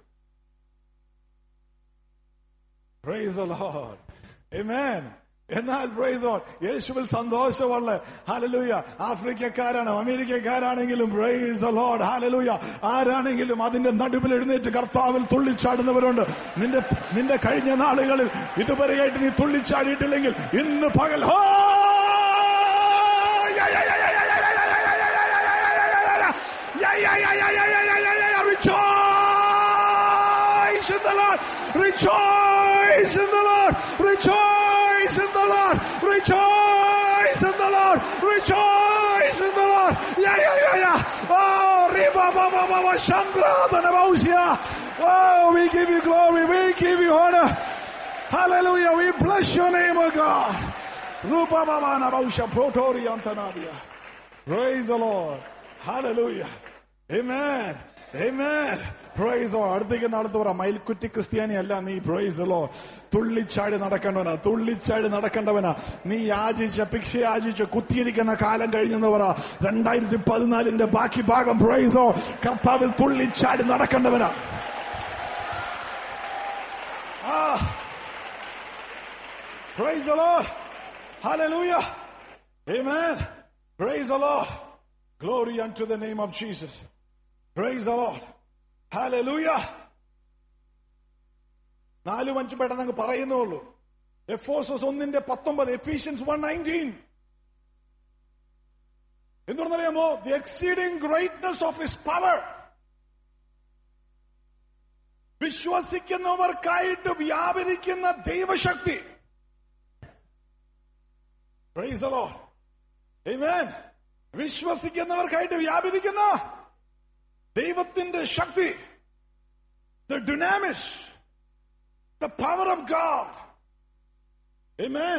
Speaker 1: Praise the Lord. Amen. എന്നാൽ പ്രൈസ് ഓൺ യേശുവിൽ സന്തോഷമുള്ള ഹാലലൂയ ആഫ്രിക്കക്കാരാണ് അമേരിക്കക്കാരാണെങ്കിലും പ്രൈസ് ലോഡ് ഹാലലൂയ ആരാണെങ്കിലും അതിന്റെ നടുവിൽ എഴുന്നേറ്റ് കർത്താവിൽ തുള്ളിച്ചാടുന്നവരുണ്ട് നിന്റെ നിന്റെ കഴിഞ്ഞ നാളുകളിൽ ഇതുവരെയായിട്ട് നീ തുള്ളിച്ചാടിയിട്ടില്ലെങ്കിൽ ഇന്ന് പകൽ ഹോ Yeah, yeah, yeah, yeah, yeah, yeah, yeah, yeah, yeah, yeah, yeah, yeah, yeah, yeah, yeah. Yeah, yeah, yeah, yeah, yeah, yeah, yeah, yeah, yeah. Rejoice in the Lord. Rejoice in the Lord. Rejoice in the Lord. Rejoice in the Lord. Rejoice in the Lord. Yeah, yeah, yeah, yeah. Oh, riba, ba, ba, ba, ba, shambra, danabausia. Oh, we give you glory. We give you honor. Hallelujah. We bless your name, O God. Rupa Bhavana Bausha Protori Antanadia. Praise the Lord. Hallelujah. Amen. Amen. Praise the Lord. അടുത്തേക്ക് നാളത്ത് പറ മയിൽക്കുറ്റി ക്രിസ്ത്യാനി അല്ല നീ പ്രൈസ് ലോ തുള്ളിച്ചാടി നടക്കേണ്ടവനാ തുള്ളിച്ചാടി നടക്കേണ്ടവനാ നീ യാചിച്ച ഭിക്ഷ യാചിച്ച് കുത്തിയിരിക്കുന്ന കാലം കഴിഞ്ഞെന്ന് പറ രണ്ടായിരത്തി പതിനാലിന്റെ ബാക്കി ഭാഗം പ്രൈസോ കർത്താവിൽ തുള്ളിച്ചാടി നടക്കേണ്ടവനാ ആ Praise the Lord. Hallelujah. Amen. Praise the Lord. Glory unto the name of Jesus. Praise the Lord. Hallelujah. നാലും അഞ്ചും പെട്ടെന്ന് അങ്ങ് പറയുന്നുള്ളൂ എഫോസസ് ഒന്നിന്റെ പത്തൊമ്പത് എഫീഷ്യൻസ് വൺ നയൻറ്റീൻ എന്തുകൊണ്ടറിയാമോ the exceeding greatness of his power വിശ്വസിക്കുന്നവർക്കായിട്ട് വ്യാപരിക്കുന്ന ദൈവശക്തി Praise the Lord. Amen. വിശ്വസിക്കുന്നവർക്കായിട്ട് വ്യാപരിക്കുന്ന ദൈവത്തിന്റെ ശക്തി the dynamis the power of God Amen.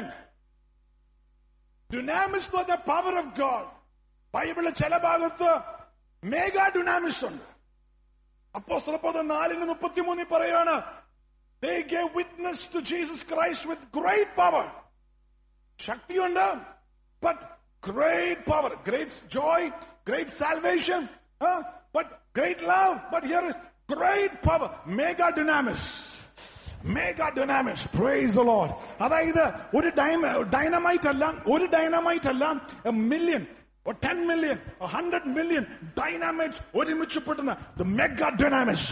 Speaker 1: Dynamis എന്ന് പറഞ്ഞ power of God ബൈബിളിലെ ചില ഭാഗത്ത് മേഗാ ഡുനാമിസ് ഉണ്ട് അപ്പോ സ്വലപ്പത് നാലിന് മുപ്പത്തിമൂന്നിൽ പറയാണ് they gave witness to Jesus Christ with great power ശക്തിയുണ്ട് but great power great joy great salvation but great love but here is great power mega dunamis mega dunamis praise Lord അതായത് ഒരു ഡൈനമൈറ്റ് അല്ല ഒരു ഡൈനമൈറ്റ് അല്ല million ten million hundred million dynamites ഒരുമിച്ച് പെട്ടുന്ന ദ മെഗാ ഡുനാമിസ്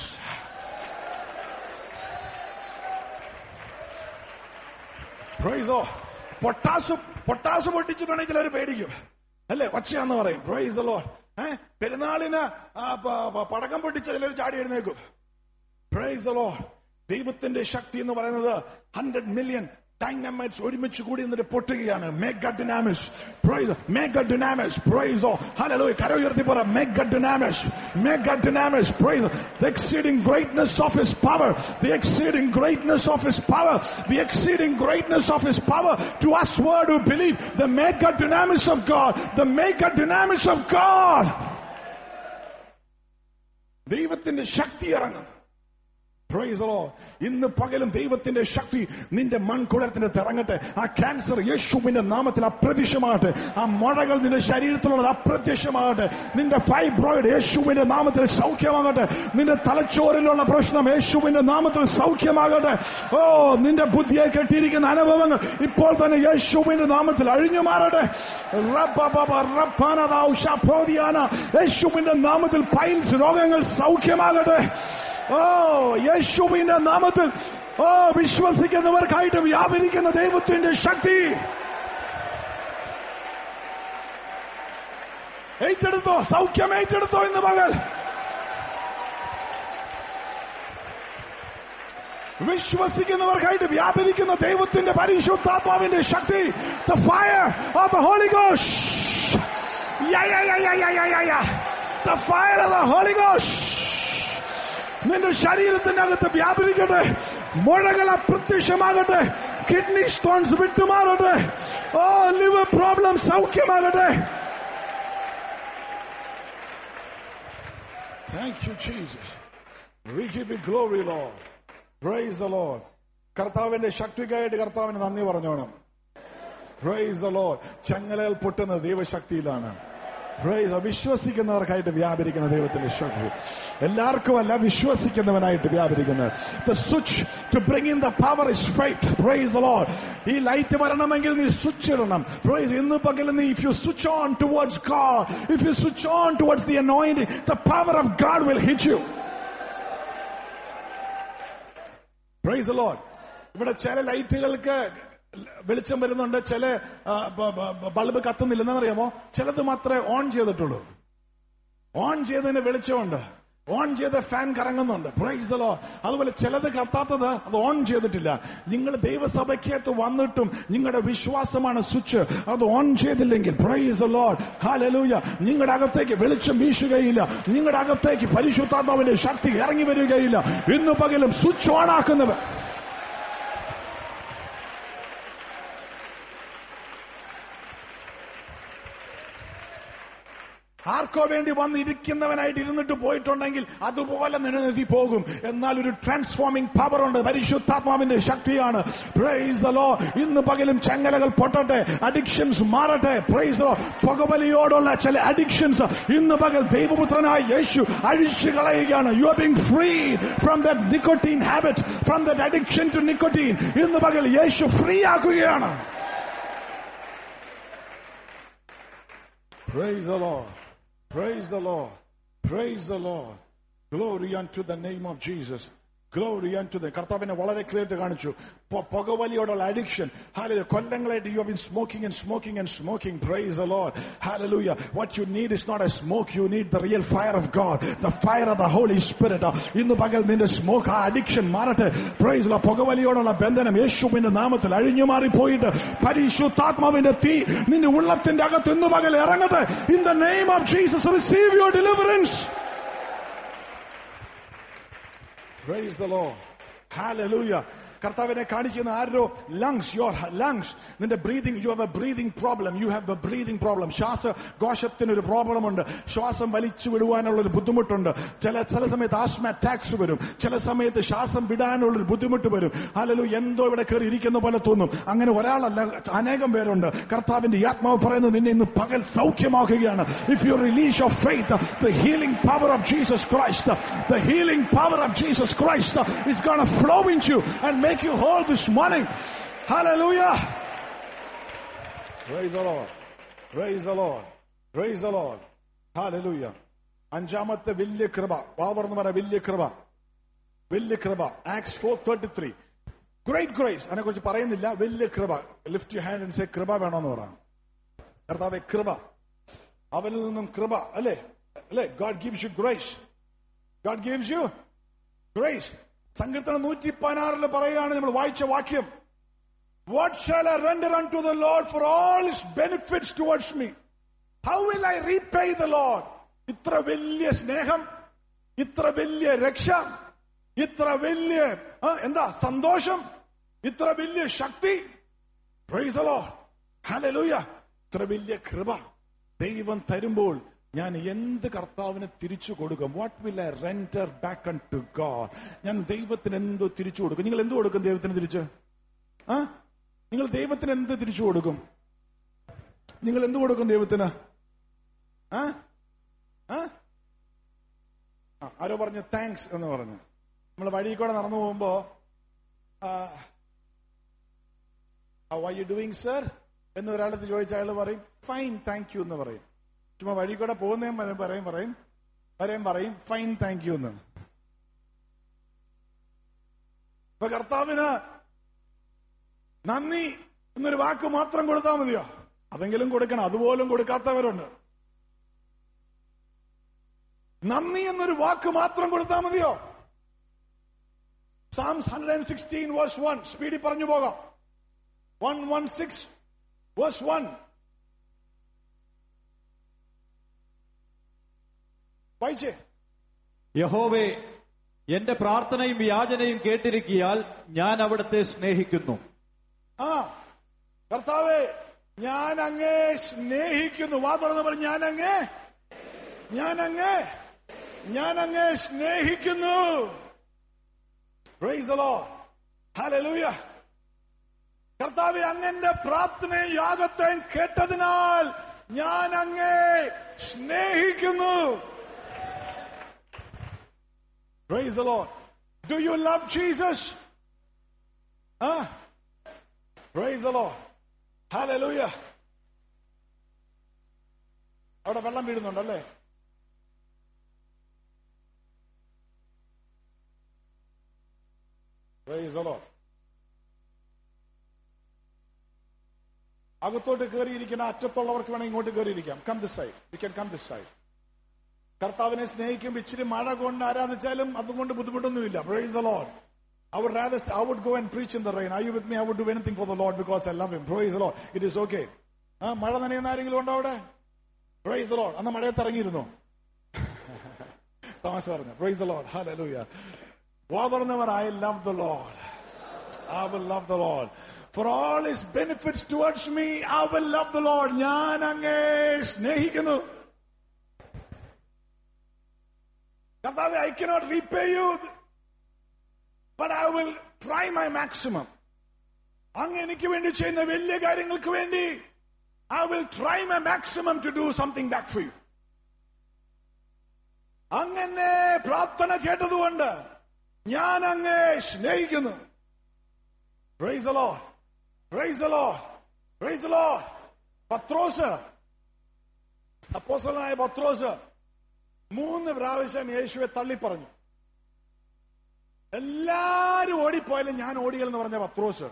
Speaker 1: പ്രൈസോ പൊട്ടാസ് പൊട്ടാസ് പൊട്ടിച്ചിട്ടുണ്ടെങ്കിൽ ചിലർ പേടിക്കും അല്ലേ ഒച്ചയാന്ന് പറയും പ്രൈസ് ലോ ഏ പെരുന്നാളിന് ആ, പ- പ- പടക്കം പൊട്ടിച്ച ചിലർ ചാടി എഴുന്നേക്കും പ്രൈസ് ലോ ദൈവത്തിന്റെ ശക്തി എന്ന് പറയുന്നത് ഹൺഡ്രഡ് മില്യൺ ഡൈനാമൈറ്റ്സ് ഒരുമിച്ച് കൂടി എന്നിട്ട് പൊട്ടുകയാണ് mega dunamis praise mega dunamis praise hallelujah കര ഉയർത്തി പറ mega dunamis mega dunamis praise the exceeding greatness of his power the exceeding greatness of his power the exceeding greatness of his power to us word who believe the mega dynamis of God the mega dynamis of God ദൈവത്തിന്റെ ശക്തി ഇറങ്ങുന്നു Praise the Lord. ഇന്ന് പകലും ദൈവത്തിന്റെ ശക്തി നിന്റെ മൺകുടത്തിന്റെ തിറങ്ങട്ടെ ആ ക്യാൻസർ യേശുവിന്റെ നാമത്തിൽ അപ്രത്യക്ഷമാകട്ടെ ആ മുഴകൾ നിന്റെ ശരീരത്തിലുള്ളത് അപ്രത്യക്ഷമാകട്ടെ നിന്റെ ഫൈബ്രോയിഡ് യേശുവിന്റെ നാമത്തിൽ സൗഖ്യമാകട്ടെ നിന്റെ തലച്ചോറിലുള്ള പ്രശ്നം യേശുവിന്റെ നാമത്തിൽ സൗഖ്യമാകട്ടെ ഓ നിന്റെ ബുദ്ധിയെ കെട്ടിയിരിക്കുന്ന അനുഭവങ്ങൾ ഇപ്പോൾ തന്നെ യേശുവിന്റെ നാമത്തിൽ അഴിഞ്ഞു മാറട്ടെ റബ്ബബബ റബ്ബാനദ ഉഷാപ്രോദിയാന. യേശുവിന്റെ നാമത്തിൽ പൈൽസ് രോഗങ്ങൾ സൗഖ്യമാകട്ടെ ഓ യേശുവിന്റെ നാമത്തിൽ ഓ വിശ്വസിക്കുന്നവർക്കായിട്ട് വ്യാപരിക്കുന്ന ദൈവത്തിന്റെ ശക്തി ഏറ്റെടുത്തോ സൗഖ്യം ഏറ്റെടുത്തോ ഇന്ന് പകൽ വിശ്വസിക്കുന്നവർക്കായിട്ട് വ്യാപരിക്കുന്ന ദൈവത്തിന്റെ പരിശുദ്ധാത്മാവിന്റെ ശക്തി the fire of the holy gosh the fire of the holy gosh നിന്റെ ശരീരത്തിന്റെ അകത്ത് വ്യാപരിക്കട്ടെ മുഴകൾ അപ്രത്യക്ഷമാകട്ടെ കിഡ്നി സ്റ്റോൺസ് വിട്ടുമാറട്ടെ ഓ ലിവർ പ്രോബ്ലം സൗഖ്യമാകട്ടെ Thank you, Jesus. We give you glory, Lord. Praise the Lord. കർത്താവിന്റെ ശക്തിക്കായിട്ട് കർത്താവിന് നന്ദി പറഞ്ഞോണം പ്രൈസ് the Lord. ചങ്ങലകൾ പൊട്ടുന്നത് ദൈവശക്തിയിലാണ് പ്രൈസ് വിശ്വസിക്കുന്നവർക്കായിട്ട് വ്യാപരിക്കുന്ന ദൈവത്തിന്റെ ശക്തി എല്ലാവർക്കും അല്ല വിശ്വസിക്കുന്നവനായിട്ട് വ്യാപരിക്കുന്നത് the switch to bring in the power is fight praise Lord ഈ ലൈറ്റ് വരണമെങ്കിൽ നീ സ്വിച്ച് ഇടണം പ്രൈസ് ഇന്ന് പകൽ നീ if you switch on towards God if you switch on towards the anointing the power of God will hit you praise Lord ഇവിടെ ചില ലൈറ്റുകൾക്ക് വെളിച്ചം വരുന്നുണ്ട് ചില ആ, ബ- ബ- ബൾബ് കത്തുന്നില്ല എന്നറിയാമോ ചിലത് മാത്രമേ ഓൺ ചെയ്തിട്ടുള്ളൂ ഓൺ ചെയ്തതിന് വെളിച്ചമുണ്ട് ഓൺ ചെയ്ത ഫാൻ കറങ്ങുന്നുണ്ട് പ്രൈസ് ലോ അതുപോലെ ചിലത് കത്താത്തത് അത് ഓൺ ചെയ്തിട്ടില്ല നിങ്ങൾ ദൈവസഭയ്ക്കകത്ത് വന്നിട്ടും നിങ്ങളുടെ വിശ്വാസമാണ് സ്വിച്ച് അത് ഓൺ ചെയ്തില്ലെങ്കിൽ പ്രൈസ് ലോഡ് ഹാലലൂയ നിങ്ങളുടെ അകത്തേക്ക് വെളിച്ചം വീശുകയില്ല നിങ്ങളുടെ അകത്തേക്ക് പരിശുദ്ധാത്മാവിന്റെ ശക്തി ഇറങ്ങി വരികയില്ല ഇന്ന് പകലും സ്വിച്ച് ഓൺ ആക്കുന്നവർ ആർക്കോ വേണ്ടി വന്നിരിക്കുന്നവനായിട്ട് ഇരുന്നിട്ട് പോയിട്ടുണ്ടെങ്കിൽ അതുപോലെ നിലനിർത്തി പോകും എന്നാൽ ഒരു ട്രാൻസ്ഫോമിംഗ് പവർ ഉണ്ട് പരിശുദ്ധാത്മാവിന്റെ ശക്തിയാണ് പ്രൈസ് ലോ ഇന്ന് പകലും ചങ്ങലകൾ പൊട്ടട്ടെ അഡിക്ഷൻസ് മാറട്ടെ പ്രൈസ് ലോ പുകവലിയോടുള്ള ചില അഡിക്ഷൻസ് ഇന്ന് പകൽ ദൈവപുത്രനായ യേശു അഴിച്ചു കളയുകയാണ് you are being free from that nicotine habit from that addiction to nicotine ഇന്ന് പകൽ യേശു ഫ്രീ ആക്കുകയാണ് Praise the Lord. Praise the Lord. Praise the Lord. Glory unto the name of Jesus. Glory unto the കർത്താവിനെ വളരെ ക്ലിയർ ആയിട്ട് കാണിച്ചു പൊ- പുകവലിയോടുള്ള അഡിക്ഷൻ ഹാലലൂയ കൊല്ലങ്ങളായിട്ട് you been smoking and smoking and smoking praise the Lord hallelujah what you need is not a smoke you need the real fire of God the fire of the Holy Spirit ഇന്ന് പകൽ നിന്റെ സ്മോക്ക് ആ അഡിക്ഷൻ മാറട്ടെ പ്രൈസ് ലോ പുകവലിയോടുള്ള ബന്ധനം യേശുവിന്റെ നാമത്തിൽ അഴിഞ്ഞു മാറിപ്പോയിട്ട് പരിശുദ്ധാത്മാവിന്റെ തീ നിന്റെ ഉള്ളത്തിന്റെ അകത്ത് ഇന്ന് പകൽ ഇറങ്ങട്ടെ in the name of Jesus receive your deliverance Praise the Lord. Hallelujah. കർത്താവിനെ കാണിക്കുന്ന ആരോ ലങ്സ് യുവർ ലങ്സ് നിന്റെ breathing you have a breathing problem you have a breathing problem ശ്വാസകോശത്തിന് ഒരു പ്രോബ്ലം ഉണ്ട് ശ്വാസം വലിച്ചു വിടുവാനുള്ള ഒരു ബുദ്ധിമുട്ടുണ്ട് ചില ചില സമയത്ത് ആസ്മ അറ്റാക്സ് വരും ചില സമയത്ത് ശ്വാസം വിടാനുള്ള ഒരു ബുദ്ധിമുട്ട് വരും അല്ലല്ലോ എന്തോ ഇവിടെ കയറി ഇരിക്കുന്ന പോലെ തോന്നും അങ്ങനെ ഒരാളല്ല അനേകം പേരുണ്ട് കർത്താവിന്റെ ഈ ആത്മാവ് പറയുന്നത് നിന്നെ ഇന്ന് പകൽ സൗഖ്യമാക്കുകയാണ് if you release of faith the healing power of Jesus Christ the healing power of Jesus Christ is gonna flow in you and make you whole this morning Hallelujah. Praise the Lord. Praise the Lord. Praise the Lord. Hallelujah. അഞ്ചാമത്തെ വലിയ കൃപ വാവർന്ന് പറ വലിയ കൃപ വലിയ കൃപ Acts four thirty three great grace അതിനെ കുറിച്ച് പറയുന്നില്ല വലിയ കൃപ ലിഫ്റ്റ് യു ഹാൻഡ് സേ കൃപ വേണമെന്ന് പറയാം കർത്താവെ കൃപ അവനിൽ നിന്നും കൃപ അല്ലേ അല്ലേ God gives you grace God gives you grace സങ്കീർത്തനം നൂറ്റി പതിനാറിൽ പറയുകയാണ് നമ്മൾ വായിച്ച വാക്യം what shall I render unto the Lord for all his benefits towards me how will I repay the Lord ഇത്ര വലിയ സ്നേഹം ഇത്ര വലിയ രക്ഷ ഇത്ര വലിയ ആ, എന്താ സന്തോഷം ഇത്ര വലിയ ശക്തി Praise the Lord. Hallelujah. ഇത്ര വലിയ കൃപ ദൈവം തരുമ്പോൾ ഞാൻ എന്ത് കർത്താവിന് തിരിച്ചു കൊടുക്കും what will I render back unto God ഞാൻ ദൈവത്തിന് എന്തോ തിരിച്ചു കൊടുക്കും നിങ്ങൾ എന്ത് കൊടുക്കും ദൈവത്തിന് തിരിച്ച് ആ നിങ്ങൾ ദൈവത്തിന് എന്ത് തിരിച്ചു കൊടുക്കും നിങ്ങൾ എന്ത് കൊടുക്കും ദൈവത്തിന് ആ ആ ആ, ആരോ പറഞ്ഞു താങ്ക്സ് എന്ന് പറഞ്ഞു നമ്മൾ വഴി കൂടെ നടന്നു പോകുമ്പോ വൈ യു ഡൂയിങ് സർ എന്ന് ഒരാളത്ത് ചോദിച്ച അയാൾ പറയും ഫൈൻ താങ്ക് യു എന്ന് പറയും ചുമ്മാ വഴി കൂടെ പോകുന്നതും പറയും പറയും പറയും പറയും പറയും ഫൈൻ താങ്ക് യു എന്ന് ഇപ്പൊ കർത്താവിന് നന്ദി എന്നൊരു വാക്ക് മാത്രം കൊടുത്താൽ മതിയോ അതെങ്കിലും കൊടുക്കണം അതുപോലും കൊടുക്കാത്തവരുണ്ട് നന്ദി എന്നൊരു വാക്ക് മാത്രം കൊടുത്താൽ മതിയോ Psalms hundred and sixteen verse one സ്പീഡിൽ പറഞ്ഞു പോകാം one one six verse one വായിച്ചേ
Speaker 2: യഹോവേ എന്റെ പ്രാർത്ഥനയും യാചനയും കേട്ടിരിക്കിയാൽ ഞാൻ അവിടുത്തെ സ്നേഹിക്കുന്നു
Speaker 1: ആ കർത്താവേ ഞാൻ അങ്ങേ സ്നേഹിക്കുന്നു വാ തുറന്ന് പറഞ്ഞു ഞാൻ അങ്ങേ ഞാൻ അങ്ങേ ഞാൻ അങ്ങേ സ്നേഹിക്കുന്നു Praise the Lord. Hallelujah. കർത്താവെ അങ്ങന്റെ പ്രാർത്ഥനയും യാഗത്തെയും കേട്ടതിനാൽ ഞാൻ അങ്ങേ സ്നേഹിക്കുന്നു Praise the Lord. Do you love Jesus? Huh? Praise the Lord. Hallelujah. അവിടെ വെള്ളം വീഴുന്നുണ്ടല്ലേ Praise the Lord. അകത്തോട്ട് കയറിയിരിക്കുന്ന അറ്റത്തുള്ളവർക്ക് വേണമെങ്കിൽ ഇങ്ങോട്ട് കയറിയിരിക്കാം come this side we can come this side കർത്താവിനെ സ്നേഹിക്കുമ്പോൾ ഇച്ചിരി മഴ കൊണ്ട് ആരാധിച്ചാലും അതുകൊണ്ട് ബുദ്ധിമുട്ടൊന്നുമില്ല praise the Lord I would rather I would go and preach in the rain. Are you with me? I would do anything for the Lord because I love Him. Praise the Lord. It is okay. ആ മഴ നനയുന്ന ആരെങ്കിലും ഉണ്ടോ അവിടെ പ്രൈസ് ദ ലോർഡ് അന്ന് മഴയത്ത് ഇറങ്ങിയിരുന്നോ തമാശ പറഞ്ഞു പ്രൈസ് ദ ലോർഡ് ഹല്ലേലൂയ വാ തുറന്നവർ I love the Lord I will love the Lord. For all his benefits towards me, I will love the Lord. ഞാൻ അങ്ങേ സ്നേഹിക്കുന്നു കർത്താവെ I cannot repay you but I will try my maximum അങ്ങ് എനിക്ക് വേണ്ടി ചെയ്യുന്ന വലിയ കാര്യങ്ങൾക്ക് വേണ്ടി I will try my maximum to do something back for you അങ്ങനെ പ്രാർത്ഥന കേട്ടതുകൊണ്ട് ഞാൻ അങ്ങേ സ്നേഹിക്കുന്നു Praise the Lord. Praise the Lord. Praise the Lord. പത്രോസ് അപ്പോസലായ പത്രോസ് മൂന്ന് പ്രാവശ്യം യേശുവെ തള്ളിപ്പറഞ്ഞു എല്ലാരും ഓടിപ്പോയാലും ഞാൻ ഓടിയെന്ന് പറഞ്ഞ പത്രോസ്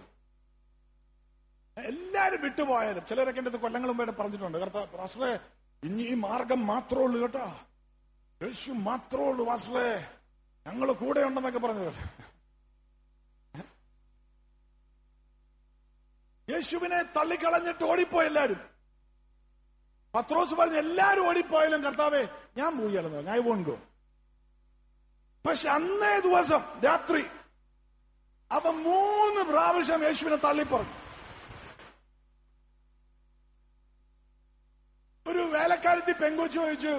Speaker 1: എല്ലാരും വിട്ടുപോയാലും ചിലരൊക്കെ എന്റെ കൊല്ലങ്ങൾ മുമ്പേ പറഞ്ഞിട്ടുണ്ട് കർത്ത പാസ്റ്ററെ ഇനി ഈ മാർഗം മാത്രമേ ഉള്ളൂ കേട്ടോ യേശു മാത്രമേ ഉള്ളൂ പാസ്റ്ററെ ഞങ്ങൾ കൂടെ ഉണ്ടെന്നൊക്കെ പറഞ്ഞു യേശുവിനെ തള്ളിക്കളഞ്ഞിട്ട് ഓടിപ്പോയി എല്ലാരും പത്രോസ് പറഞ്ഞ് എല്ലാരും ഓടിപ്പോയാലും കർത്താവേ ഞാൻ പോയാലെന്ന് പറഞ്ഞു ഐ വോണ്ട് ഗോ പക്ഷെ അന്നേ ദിവസം രാത്രി അവൻ മൂന്ന് പ്രാവശ്യം യേശുവിനെ തള്ളിപ്പറഞ്ഞു ഒരു വേലക്കാരത്തി പെങ്കൊച്ചു ചോദിച്ചു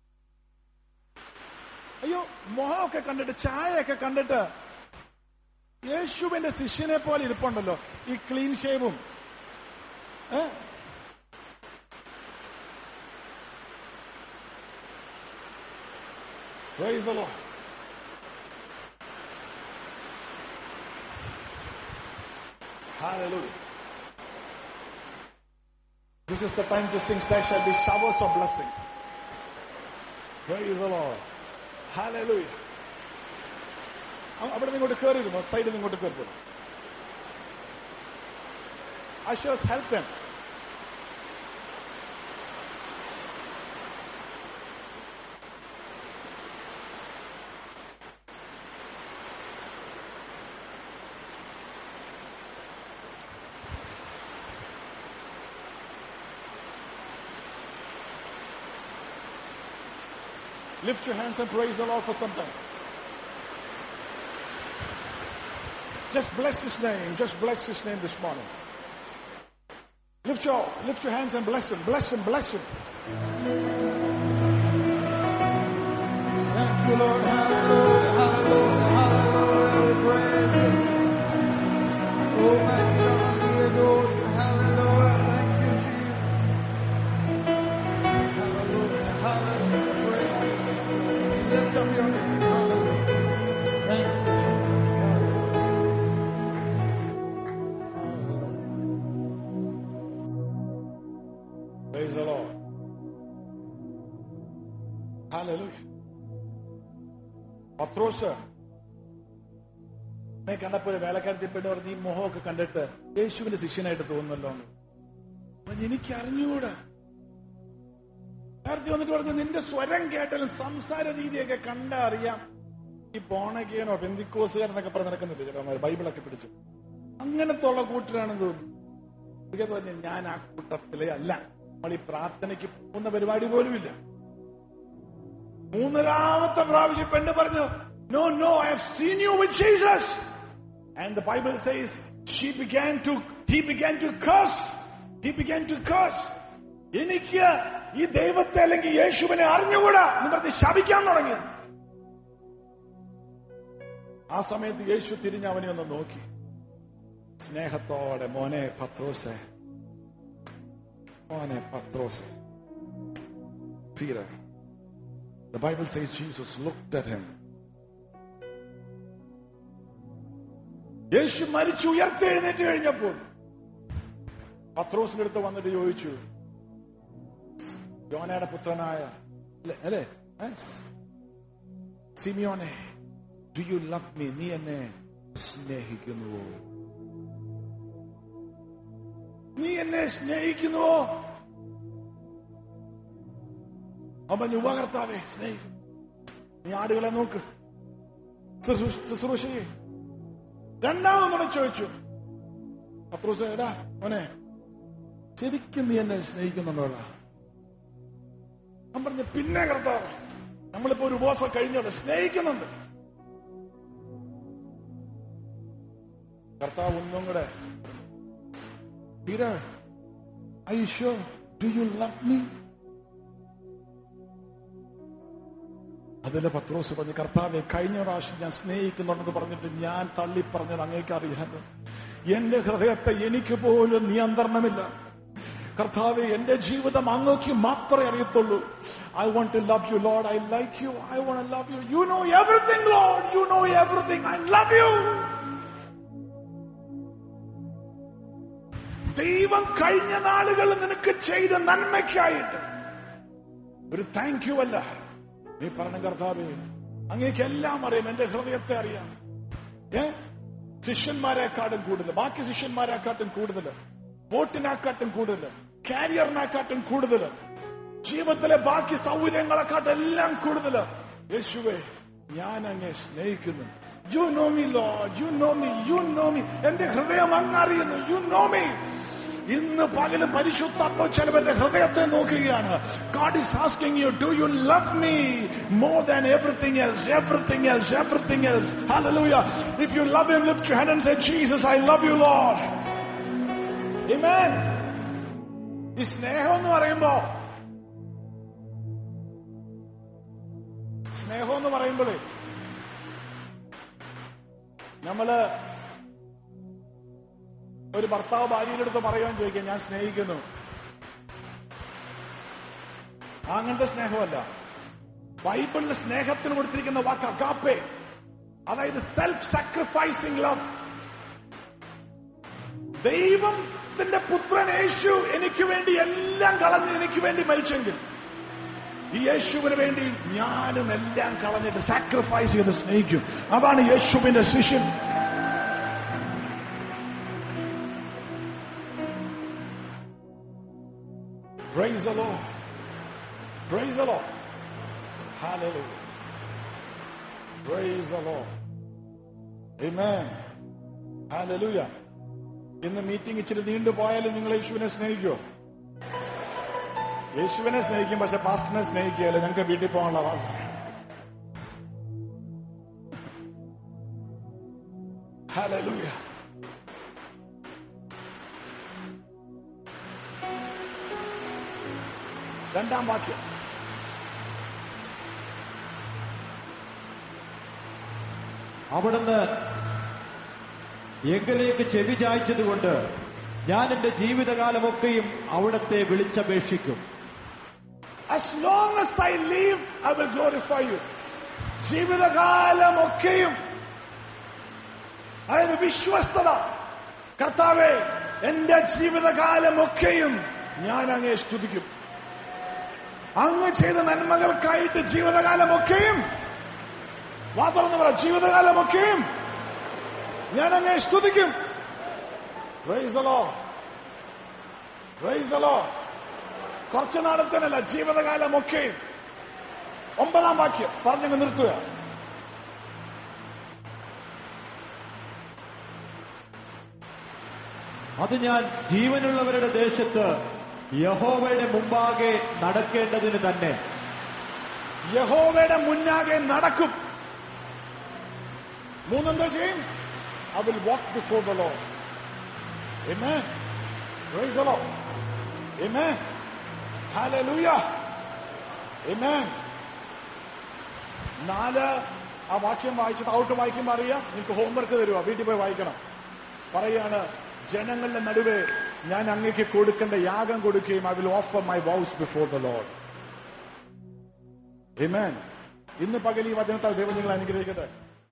Speaker 1: അയ്യോ മുഖമൊക്കെ കണ്ടിട്ട് ചായയൊക്കെ കണ്ടിട്ട് യേശുവിന്റെ ശിഷ്യനെ പോലെ ഇരിപ്പുണ്ടല്ലോ ഈ ക്ലീൻ ഷേവും ഏ? Praise the Lord. Hallelujah. This is the time to sing. There shall be showers of blessing. Praise the Lord. Hallelujah. അ- അവിടെ നിങ്ങോട്ട് കയറിയിരുന്നു സൈഡിൽ നിങ്ങോട്ട് കയറി ushers help them Lift your hands and praise the Lord for some time. Just bless his name. Just bless his name this morning. Lift your lift your hands and bless him. Bless him. Bless him.
Speaker 4: Thank you, Lord. Hallelujah. Hallelujah. Hallelujah. We praise you. Oh, my God, we adore you. Hallelujah. Thank you, Jesus. Hallelujah. Hallelujah. Praise you. We lift up your name. Hallelujah. Thank you, Jesus.
Speaker 1: Praise the Lord. Hallelujah. പത്രോസ് എന്നെ കണ്ടപ്പോ ഒരു വേലക്കാരത്തിൽ പെണ്ണ് പറഞ്ഞ് ഈ മുഖമൊക്കെ കണ്ടിട്ട് യേശുവിന്റെ ശിഷ്യനായിട്ട് തോന്നുന്നല്ലോ എന്ന്. അപ്പൊ എനിക്ക് അറിഞ്ഞുകൂടാ നേരത്തെ വന്നിട്ട് പറഞ്ഞു നിന്റെ സ്വരം കേട്ടാലും സംസാര രീതിയൊക്കെ കണ്ടാ അറിയാം ഈ പോണക്കേനോ പെന്തിക്കോസുകാരെന്നൊക്കെ പറഞ്ഞ് നടക്കുന്നില്ല ചിലമാര് ബൈബിളൊക്കെ പിടിച്ച് അങ്ങനത്തെ ഉള്ള കൂട്ടരാണെന്ന് തോന്നുന്നു എനിക്ക് പറഞ്ഞു ഞാൻ ആ കൂട്ടത്തിലെ അല്ല നമ്മൾ ഈ പ്രാർത്ഥനയ്ക്ക് പോകുന്ന പരിപാടി പോലുമില്ല മൂന്നരാമത്തെ പ്രാവശ്യം പെണ്ണ് പറഞ്ഞു no no I have seen you with Jesus and the Bible says she began to he began to cuss he began to cuss എനിക്ക് ഈ ദൈവത്തെ അല്ലെങ്കിൽ യേശുവിനെ അറിഞ്ഞുകൂടാ എന്ന് പറഞ്ഞ് ശപിക്കാൻ തുടങ്ങി ആ സമയത്ത് യേശു തിരിഞ്ഞ് അവനെ ഒന്ന് നോക്കി സ്നേഹത്തോടെ മോനെ പത്രോസെ മോനെ പത്രോസെ Peter. The Bible says Jesus looked at him. യേശു മരിച്ചു ഉയർത്തെഴുന്നേറ്റ് കഴിഞ്ഞപ്പോൾ പത്രോസിന്റെ അടുത്ത് വന്നിട്ട് ചോദിച്ചു യോനയുടെ പുത്രനായ അല്ലേ- അല്ലേ ഏ? സിമിയോനെ ഡു യു ലവ് മീ നീ എന്നെ സ്നേഹിക്കുന്നുവോ നീ എന്നെ സ്നേഹിക്കുന്നുവോ അവൻ യുവകർത്താവെ സ്നേഹിക്കും നീ ആടുകളെ നോക്ക് ശുശ്രൂഷ ശുശ്രൂഷ ചെയ്യ്. രണ്ടാമതൊന്നും ചോദിച്ചു പത്രോസ എടാ മോനെ ശരിക്കും നീ എന്നെ സ്നേഹിക്കുന്നുണ്ടോടാ അവൻ പറഞ്ഞു പിന്നെ കർത്താവ് നമ്മളിപ്പോ ഒരു ഉപവാസം കഴിഞ്ഞോളൂ സ്നേഹിക്കുന്നുണ്ട് കർത്താവ് ഒന്നും കൂടെ Peter, are you sure? Do you love me? അതിലെ പത്രോസ് പറഞ്ഞു കർത്താവെ കഴിഞ്ഞ പ്രാവശ്യം ഞാൻ സ്നേഹിക്കുന്നുണ്ടെന്ന് പറഞ്ഞിട്ട് ഞാൻ തള്ളി പറഞ്ഞത് അങ്ങേക്ക് അറിയാതെ എന്റെ ഹൃദയത്തെ എനിക്ക് പോലും നിയന്ത്രണമില്ല കർത്താവെ എന്റെ ജീവിതം അങ്ങക്ക് മാത്രമേ അറിയത്തുള്ളൂ I want to love you Lord I like you I want love you you know everything Lord you know everything I love you ദൈവം കഴിഞ്ഞ നാളുകളിൽ നിനക്ക് ചെയ്ത നന്മയ്ക്കായിട്ട് ഒരു താങ്ക് യു അല്ല നീ പറഞ്ഞ കർത്താവേ അങ്ങേക്ക് എല്ലാം അറിയാം എന്റെ ഹൃദയത്തെ അറിയാം ഏ ശിഷ്യന്മാരെക്കാട്ടും കൂടുതൽ ബാക്കി ശിഷ്യന്മാരെക്കാട്ടും കൂടുതൽ ബോട്ടിനെക്കാട്ടും കൂടുതൽ കാരിയറിനെക്കാട്ടും കൂടുതൽ ജീവിതത്തിലെ ബാക്കി സൗകര്യങ്ങളെക്കാട്ടും എല്ലാം കൂടുതൽ യേശുവേ ഞാൻ അങ്ങെ സ്നേഹിക്കുന്നു you know me Lord you know me you know me എന്റെ ഹൃദയം അങ്ങറിയുന്നു യു നോ മീ ഇന്ന് പകല് പരിശുദ്ധാത്മ ചിലവരുടെ ഹൃദയത്തെ നോക്കുകയാണ് God is asking you, do you love me more than everything else, everything else, everything else? Hallelujah. If you love him, lift your hand and say, Jesus, I love you, Lord. Amen. ഈ സ്നേഹം എന്ന് പറയുമ്പോ സ്നേഹം എന്ന് പറയുമ്പോഴേ നമ്മള് ഒരു ഭർത്താവ് ഭാര്യയുടെ അടുത്ത് പറയുവാൻ ചോദിക്കാം ഞാൻ സ്നേഹിക്കുന്നു അങ്ങനത്തെ സ്നേഹമല്ല ബൈബിളിന് സ്നേഹത്തിന് കൊടുത്തിരിക്കുന്ന വാക്ക് അഗാപ്പെ അതായത് സെൽഫ് സാക്രിഫൈസിങ് ലവ് ദൈവത്തിന്റെ പുത്രൻ യേശു എനിക്ക് വേണ്ടി എല്ലാം കളഞ്ഞ് എനിക്ക് വേണ്ടി മരിച്ചെങ്കിൽ ഈ യേശുവിന് വേണ്ടി ഞാനും എല്ലാം കളഞ്ഞിട്ട് സാക്രിഫൈസ് ചെയ്ത് സ്നേഹിക്കും അതാണ് യേശുവിന്റെ ശിഷ്യൻ Praise the Lord. Praise the Lord. Hallelujah. Praise the Lord. Amen. Hallelujah. ഇന്ന് മീറ്റിംഗ് ഇച്ചിരി നീണ്ടു പോയാലും നിങ്ങൾ യേശുവിനെ സ്നേഹിക്കുമോ യേശുവിനെ സ്നേഹിക്കും പക്ഷെ പാസ്റ്ററിനെ സ്നേഹിക്കുകയല്ല ഞങ്ങൾക്ക് വീട്ടിൽ പോകാനുള്ള വാസന Hallelujah. രണ്ടാം വാക്യം
Speaker 2: അവിടുന്ന് എങ്കിലേക്ക് ചെവി ചായ്ച്ചതുകൊണ്ട് ഞാൻ എന്റെ ജീവിതകാലമൊക്കെയും അവിടത്തെ വിളിച്ചപേക്ഷിക്കും
Speaker 1: As long as I live, I will glorify you. ജീവിതകാലമൊക്കെയും അതായത് വിശ്വസ്തത കർത്താവെ എന്റെ ജീവിതകാലമൊക്കെയും ഞാൻ അങ്ങേ സ്തുതിക്കും അങ്ങ് ചെയ്ത നന്മകൾക്കായിട്ട് ജീവിതകാലമൊക്കെയും മാത്രമെന്ന് പറ ജീവിതകാലമൊക്കെയും ഞാൻ അങ്ങേ സ്തുതിക്കും Praise the Lord. Praise the Lord. കുറച്ചു നാളത്തേനല്ല ജീവിതകാലമൊക്കെയും ഒമ്പതാം വാക്യം പറഞ്ഞങ്ങ് നിർത്തുക
Speaker 2: അത് ഞാൻ ജീവനുള്ളവരുടെ ദേശത്ത് യഹോവയുടെ മുമ്പാകെ നടക്കേണ്ടതിന് തന്നെ
Speaker 1: യഹോവയുടെ മുന്നാകെ നടക്കും മൂന്നെന്താ ചെയ്യും I will walk before the Lord Amen. Praise the Lord. Amen. Hallelujah. Amen. നാല് ആ വാക്യം വായിച്ചത് ഔട്ട് വായിക്കുമ്പോൾ അറിയാം നിങ്ങൾക്ക് ഹോംവർക്ക് തരുക വീട്ടിൽ പോയി വായിക്കണം പറയാണ് ജനങ്ങളുടെ നടുവേ ഞാൻ അങ്ങേക്ക് കൊടുക്കേണ്ട യാഗം കൊടുക്കുകയും I will offer my vows before the Lord Amen. ഇന്ന് പകൽ ഈ വചനത്താൽ ദൈവം നിങ്ങൾ അനുഗ്രഹിക്കട്ടെ